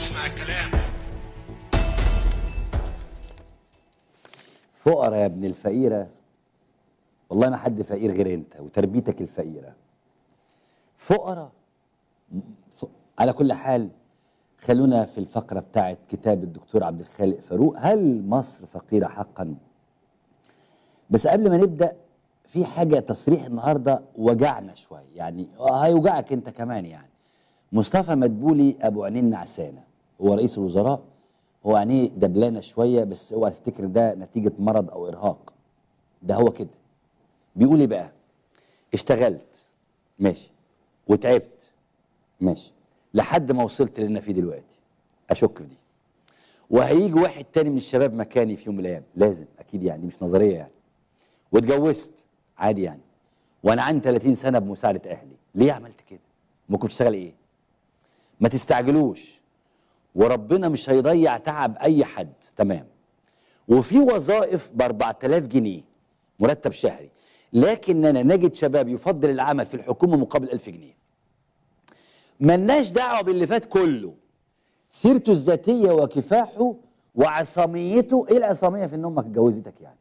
اسمع الكلام فقرة يا ابن الفقيرة والله ما حد فقير غير انت وتربيتك الفقيرة فقرة م- ف... على كل حال خلونا في الفقرة بتاعت كتاب الدكتور عبد الخالق فاروق هل مصر فقيرة حقا بس قبل ما نبدأ في حاجة تصريح النهاردة وجعنا شوية يعني هيوجعك انت كمان يعني مصطفى مدبولي ابو عينين نعسانة هو رئيس الوزراء هو عينيه دبلانة شوية بس اوعى تفتكر ده نتيجة مرض او ارهاق ده هو كده بيقول ايه بقى اشتغلت ماشي وتعبت ماشي لحد ما وصلت اللي انا فيه دلوقتي اشك في دي وهيجي واحد تاني من الشباب مكاني في يوم من الايام لازم اكيد يعني دي مش نظريه يعني واتجوزت عادي يعني وانا عندي 30 سنه بمساعده اهلي ليه عملت كده ممكن تشتغل ايه ما تستعجلوش وربنا مش هيضيع تعب اي حد تمام وفي وظائف ب 4000 جنيه مرتب شهري لكننا نجد شباب يفضل العمل في الحكومه مقابل 1000 جنيه ملناش دعوه باللي فات كله سيرته الذاتيه وكفاحه وعصاميته ايه العصاميه في ان امك جوزتك يعني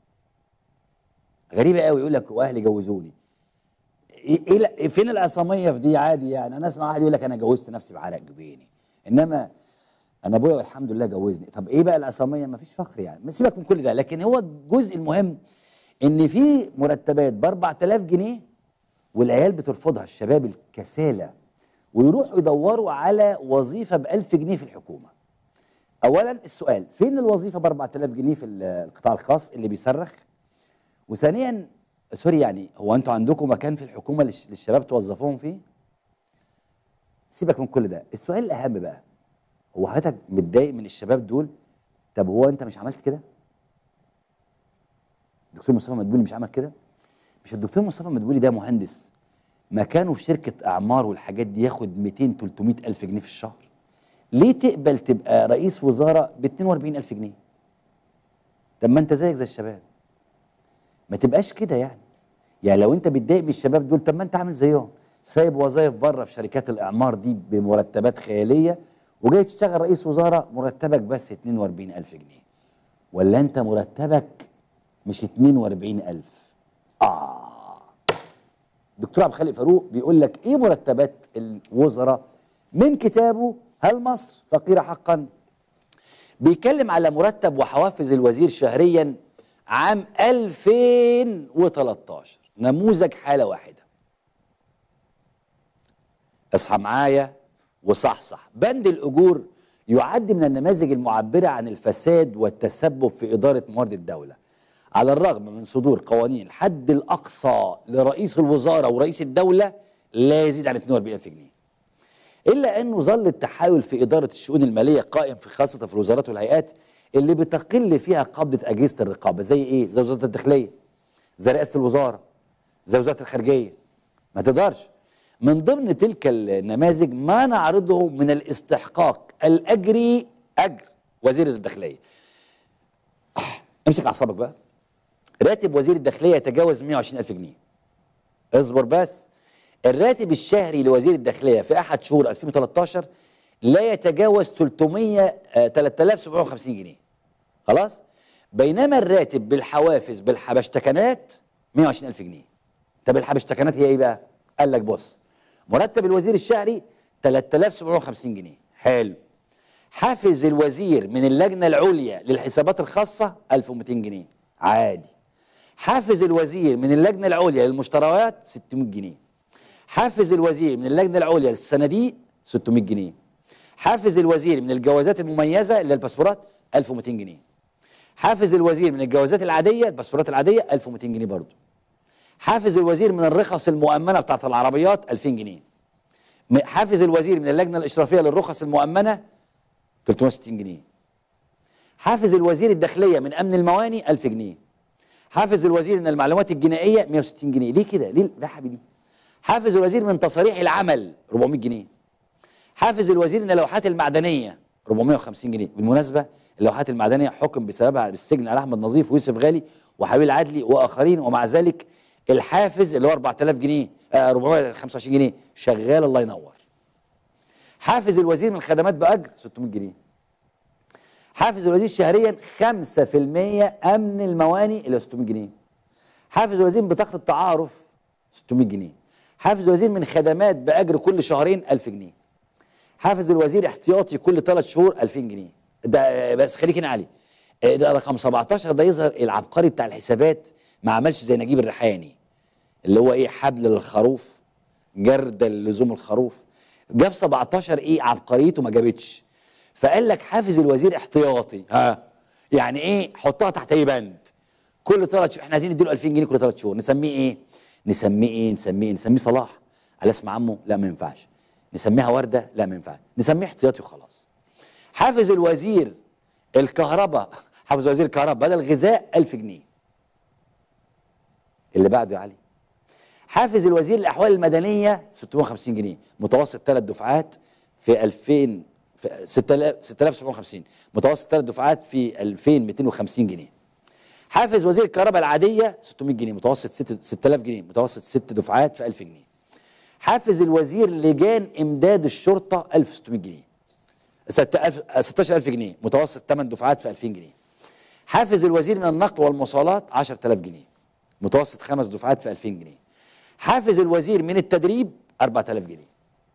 غريبه قوي يقول لك واهلي جوزوني ايه إيه لا- فين العصاميه في دي عادي يعني انا اسمع واحد يقول لك انا جوزت نفسي بعرق جبيني انما انا ابويا الحمد لله جوزني طب ايه بقى العصاميه ما فيش فخر يعني ما سيبك من كل ده لكن هو الجزء المهم ان في مرتبات ب 4000 جنيه والعيال بترفضها الشباب الكسالى ويروحوا يدوروا على وظيفه ب 1000 جنيه في الحكومه اولا السؤال فين الوظيفه ب 4000 جنيه في ال- القطاع الخاص اللي بيصرخ وثانيا سوري يعني هو انتوا عندكم مكان في الحكومه للش- للشباب توظفوهم فيه سيبك من كل ده السؤال الاهم بقى هو حضرتك متضايق من الشباب دول طب هو انت مش عملت كده الدكتور مصطفى مدبولي مش عمل كده مش الدكتور مصطفى مدبولي ده مهندس مكانه في شركه اعمار والحاجات دي ياخد 200 300 الف جنيه في الشهر ليه تقبل تبقى رئيس وزاره ب 42 الف جنيه طب ما انت زيك زي الشباب ما تبقاش كده يعني يعني لو انت بتضايق من الشباب دول طب ما انت عامل زيهم سايب وظايف بره في شركات الاعمار دي بمرتبات خياليه وجاي تشتغل رئيس وزاره مرتبك بس 42 الف جنيه ولا انت مرتبك مش 42 الف اه دكتور عبد الخالق فاروق بيقول لك ايه مرتبات الوزراء من كتابه هل مصر فقيره حقا بيتكلم على مرتب وحوافز الوزير شهريا عام 2013 نموذج حالة واحدة اصحى معايا وصحصح بند الأجور يعد من النماذج المعبرة عن الفساد والتسبب في إدارة موارد الدولة على الرغم من صدور قوانين الحد الأقصى لرئيس الوزارة ورئيس الدولة لا يزيد عن 42000 جنيه الا انه ظل التحايل في اداره الشؤون الماليه قائم في خاصه في الوزارات والهيئات اللي بتقل فيها قبضه اجهزه الرقابه زي ايه؟ زي وزاره الداخليه زي رئاسه الوزاره زي وزاره الخارجيه ما تقدرش من ضمن تلك النماذج ما نعرضه من الاستحقاق الاجري اجر وزير الداخليه امسك اعصابك بقى راتب وزير الداخليه يتجاوز 120 الف جنيه اصبر بس الراتب الشهري لوزير الداخليه في احد شهور 2013 لا يتجاوز 300 آه، 3750 جنيه خلاص بينما الراتب بالحوافز بالحبشتكنات 120000 جنيه طب الحبشتكنات هي ايه بقى قال لك بص مرتب الوزير الشهري 3750 جنيه حلو حافز الوزير من اللجنه العليا للحسابات الخاصه 1200 جنيه عادي حافز الوزير من اللجنه العليا للمشتريات 600 جنيه حافز الوزير من اللجنه العليا للصناديق 600 جنيه حافز الوزير من الجوازات المميزه اللي هي الباسبورات 1200 جنيه حافز الوزير من الجوازات العاديه الباسبورات العاديه 1200 جنيه برضه حافز الوزير من الرخص المؤمنه بتاعت العربيات 2000 جنيه م- حافز الوزير من اللجنه الاشرافيه للرخص المؤمنه 360 جنيه حافز الوزير الداخليه من امن المواني 1000 جنيه حافز الوزير من المعلومات الجنائيه 160 جنيه ليه كده ليه ليه يا حبيبي حافز الوزير من تصاريح العمل 400 جنيه حافز الوزير من اللوحات المعدنيه 450 جنيه بالمناسبه اللوحات المعدنيه حكم بسببها بالسجن على احمد نظيف ويوسف غالي وحبيب العدلي واخرين ومع ذلك الحافز اللي هو 4000 جنيه آه 425 جنيه شغال الله ينور حافز الوزير من الخدمات باجر 600 جنيه حافز الوزير شهريا 5% امن المواني الى 600 جنيه حافز الوزير بطاقه التعارف 600 جنيه حافز الوزير من خدمات باجر كل شهرين 1000 جنيه حافز الوزير احتياطي كل ثلاث شهور 2000 جنيه ده بس خليك هنا علي آه، ده رقم 17 ده يظهر العبقري بتاع الحسابات ما عملش زي نجيب الريحاني اللي هو ايه حبل للخروف جرد لزوم الخروف جاب 17 ايه عبقريته ما جابتش فقال لك حافز الوزير احتياطي ها يعني ايه حطها تحت اي بند كل ثلاث شهور احنا عايزين نديله 2000 جنيه كل ثلاث شهور نسميه ايه نسميه ايه نسميه إيه؟ نسميه صلاح على اسم عمه لا ما ينفعش نسميها ورده لا ما ينفعش نسميه احتياطي وخلاص حافز الوزير الكهرباء حافز وزير الكهرباء بدل غذاء 1000 جنيه اللي بعده يا علي حافز الوزير الاحوال المدنيه 650 جنيه متوسط ثلاث دفعات في 2000 في 6750 متوسط ثلاث دفعات في 2250 جنيه حافز وزير الكهرباء العاديه 600 جنيه متوسط 6000 جنيه متوسط ست دفعات في 1000 جنيه حافز الوزير لجان امداد الشرطه 1600 جنيه 16000 جنيه متوسط 8 دفعات في 2000 جنيه حافز الوزير من النقل والمواصلات 10000 جنيه متوسط خمس دفعات في 2000 جنيه حافز الوزير من التدريب 4000 جنيه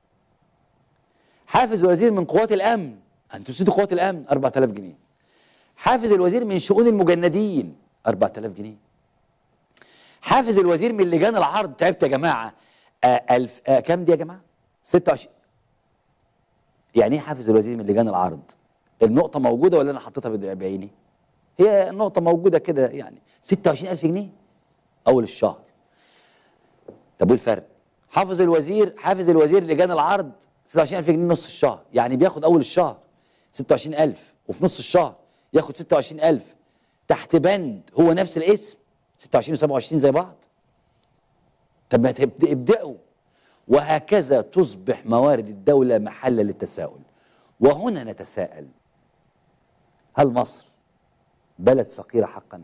حافز الوزير من قوات الامن انتوا نسيتوا قوات الامن 4000 جنيه حافز الوزير من شؤون المجندين 4000 جنيه حافز الوزير من لجان العرض تعبت يا جماعه آه ألف آه كام دي يا جماعه 26 يعني ايه حافز الوزير من لجان العرض النقطه موجوده ولا انا حطيتها بعيني هي النقطه موجوده كده يعني 26000 جنيه اول الشهر طب وايه الفرق حافظ الوزير حافز الوزير لجان العرض 26000 جنيه نص الشهر يعني بياخد اول الشهر 26000 وفي نص الشهر ياخد 26000 تحت بند هو نفس الاسم 26 و27 زي بعض طب ما ابدأوا وهكذا تصبح موارد الدولة محلا للتساؤل وهنا نتساءل هل مصر بلد فقيرة حقا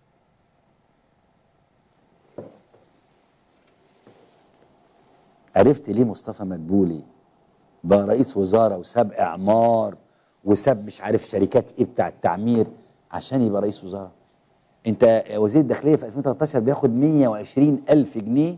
عرفت ليه مصطفى مدبولي بقى رئيس وزاره وساب اعمار وساب مش عارف شركات ايه بتاع التعمير عشان يبقى رئيس وزراء انت وزير الداخليه في 2013 بياخد 120 الف جنيه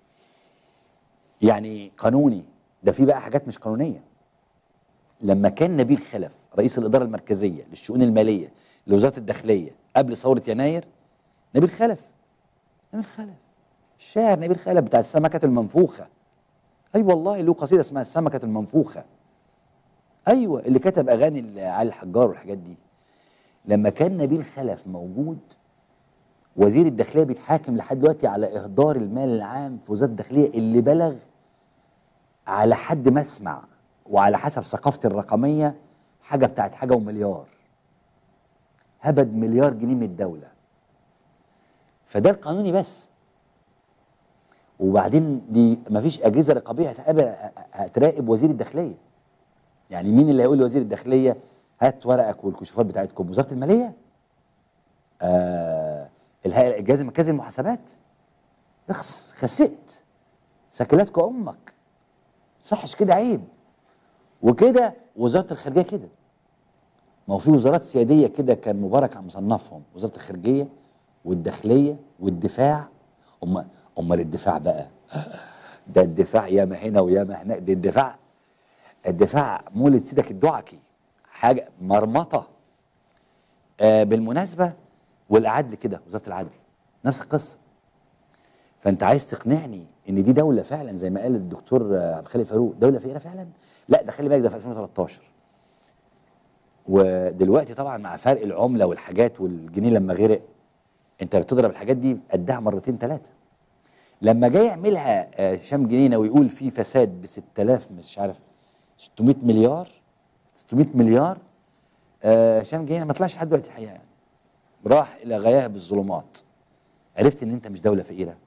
يعني قانوني ده في بقى حاجات مش قانونيه لما كان نبيل خلف رئيس الاداره المركزيه للشؤون الماليه لوزاره الداخليه قبل ثوره يناير نبيل خلف نبيل خلف الشاعر نبيل خلف بتاع السمكه المنفوخه اي أيوة والله له قصيده اسمها السمكه المنفوخه ايوه اللي كتب اغاني علي الحجار والحاجات دي لما كان نبيل خلف موجود وزير الداخليه بيتحاكم لحد دلوقتي على اهدار المال العام في وزاره الداخليه اللي بلغ على حد ما اسمع وعلى حسب ثقافتي الرقميه حاجه بتاعت حاجه ومليار هبد مليار جنيه من الدوله فده القانوني بس وبعدين دي مفيش اجهزه رقابيه هتقابل هتراقب وزير الداخليه يعني مين اللي هيقول لوزير الداخليه هات ورقك والكشوفات بتاعتكم وزاره الماليه آه الهيئه الجهاز المركزي للمحاسبات اخس خسئت سكلاتك امك صحش كده عيب وكده وزاره الخارجيه كده ما هو في وزارات سياديه كده كان مبارك عم مصنفهم وزاره الخارجيه والداخليه والدفاع هم امال الدفاع بقى ده الدفاع ياما هنا وياما هناك ده الدفاع الدفاع مولد سيدك الدعكي حاجه مرمطه آه بالمناسبه والعدل كده وزاره العدل نفس القصه فانت عايز تقنعني ان دي دوله فعلا زي ما قال الدكتور عبد الخالق فاروق دوله فقيره فعلا لا ده خلي بالك ده في 2013 ودلوقتي طبعا مع فرق العمله والحاجات والجنيه لما غرق انت بتضرب الحاجات دي قدها مرتين ثلاثه لما جاي يعملها هشام جنينه ويقول في فساد ب 6000 مش عارف 600 مليار 600 مليار هشام آه جنينه ما طلعش لحد دلوقتي الحقيقه يعني راح الى غياهب الظلمات عرفت ان انت مش دوله فقيره